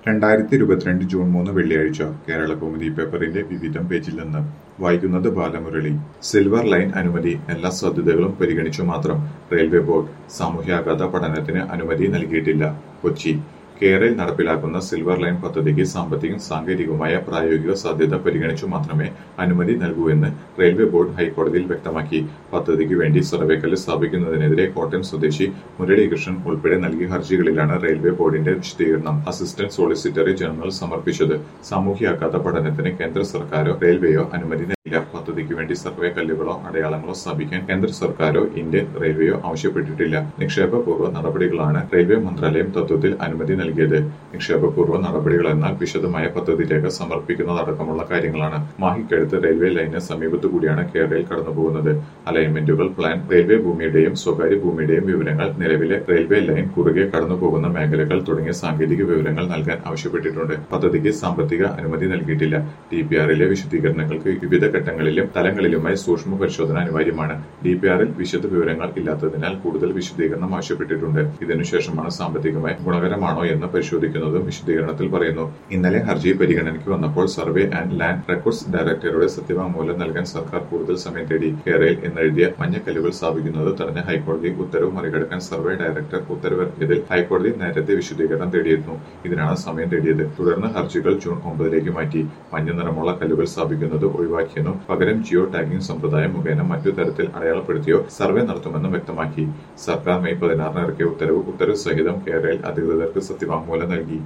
രണ്ടായിരത്തി ഇരുപത്തിരണ്ട് ജൂൺ മൂന്ന് വെള്ളിയാഴ്ച കേരള കൗമുദി പേപ്പറിന്റെ വിവിധം പേജിൽ നിന്ന് വായിക്കുന്നത് ബാലമുരളി സിൽവർ ലൈൻ അനുമതി എല്ലാ സാധ്യതകളും പരിഗണിച്ചു മാത്രം റെയിൽവേ ബോർഡ് സാമൂഹ്യാഘാത പഠനത്തിന് അനുമതി നൽകിയിട്ടില്ല കൊച്ചി കേരളയിൽ നടപ്പിലാക്കുന്ന സിൽവർ ലൈൻ പദ്ധതിക്ക് സാമ്പത്തികം സാങ്കേതികവുമായ പ്രായോഗിക സാധ്യത പരിഗണിച്ചു മാത്രമേ അനുമതി നൽകൂ എന്ന് റെയിൽവേ ബോർഡ് ഹൈക്കോടതിയിൽ വ്യക്തമാക്കി പദ്ധതിക്ക് വേണ്ടി സർവേക്കല്ല് സ്ഥാപിക്കുന്നതിനെതിരെ കോട്ടയം സ്വദേശി മുരളീകൃഷ്ണൻ ഉൾപ്പെടെ നൽകിയ ഹർജികളിലാണ് റെയിൽവേ ബോർഡിന്റെ വിശദീകരണം അസിസ്റ്റന്റ് സോളിസിറ്റർ ജനറൽ സമർപ്പിച്ചത് സാമൂഹ്യാഘാത പഠനത്തിന് കേന്ദ്ര സർക്കാരോ റെയിൽവേയോ അനുമതി നൽകില്ല പദ്ധതിക്ക് വേണ്ടി സർവേ കല്ലുകളോ അടയാളങ്ങളോ സ്ഥാപിക്കാൻ കേന്ദ്ര സർക്കാരോ ഇന്ത്യൻ റെയിൽവേയോ ആവശ്യപ്പെട്ടിട്ടില്ല നിക്ഷേപപൂർവ്വ നടപടികളാണ് റെയിൽവേ മന്ത്രാലയം തത്വത്തിൽ അനുമതി നൽകിയത് നിക്ഷേപപൂർവ്വ നടപടികൾ എന്നാൽ വിശദമായ പദ്ധതി രേഖ സമർപ്പിക്കുന്നതടക്കമുള്ള കാര്യങ്ങളാണ് മാഹിക്കടുത്ത് റെയിൽവേ ലൈന് സമീപത്തു കൂടിയാണ് കേരളയിൽ കടന്നുപോകുന്നത് അലൈൻമെന്റുകൾ പ്ലാൻ റെയിൽവേ ഭൂമിയുടെയും സ്വകാര്യ ഭൂമിയുടെയും വിവരങ്ങൾ നിലവിലെ റെയിൽവേ ലൈൻ കുറുകെ കടന്നുപോകുന്ന മേഖലകൾ തുടങ്ങിയ സാങ്കേതിക വിവരങ്ങൾ നൽകാൻ ആവശ്യപ്പെട്ടിട്ടുണ്ട് പദ്ധതിക്ക് സാമ്പത്തിക അനുമതി നൽകിയിട്ടില്ല ടി പി ആറിലെ വിശദീകരണങ്ങൾക്ക് വിവിധ ഘട്ടങ്ങളിലും തലങ്ങളിലുമായി സൂക്ഷ്മ പരിശോധന അനിവാര്യമാണ് ഡി പി ആറിൽ വിശദ വിവരങ്ങൾ ഇല്ലാത്തതിനാൽ കൂടുതൽ വിശദീകരണം ആവശ്യപ്പെട്ടിട്ടുണ്ട് ഇതിനുശേഷമാണ് സാമ്പത്തികമായി ഗുണകരമാണോ എന്ന് പരിശോധിക്കുന്നതും വിശദീകരണത്തിൽ പറയുന്നു ഇന്നലെ ഹർജി പരിഗണനയ്ക്ക് വന്നപ്പോൾ സർവേ ആൻഡ് ലാൻഡ് റെക്കോർഡ്സ് ഡയറക്ടറുടെ സത്യവാങ്മൂലം നൽകാൻ സർക്കാർ കൂടുതൽ സമയം തേടി കേരളയിൽ എന്നെഴുതിയ മഞ്ഞക്കല്ലുകൾ സ്ഥാപിക്കുന്നത് തടഞ്ഞ ഹൈക്കോടതി ഉത്തരവ് മറികടക്കാൻ സർവേ ഡയറക്ടർ ഉത്തരവിറക്കിയതിൽ ഹൈക്കോടതി നേരത്തെ വിശദീകരണം തേടിയിരുന്നു ഇതിനാണ് സമയം തേടിയത് തുടർന്ന് ഹർജികൾ ജൂൺ ഒമ്പതിലേക്ക് മാറ്റി മഞ്ഞ നിറമുള്ള കല്ലുകൾ സ്ഥാപിക്കുന്നത് ഒഴിവാക്കിയെന്നും പകരം ജിയോ ടാഗിംഗ് സമ്പ്രദായം മുഖേന മറ്റു തരത്തിൽ അടയാളപ്പെടുത്തിയോ സർവേ നടത്തുമെന്നും വ്യക്തമാക്കി സർക്കാർ മെയ് പതിനാറിന് ഇറക്കിയ ഉത്തരവ് ഉത്തരവ് സഹിതം കേരളയിൽ അധികൃതർക്ക് സത്യവാങ്മൂലം നൽകി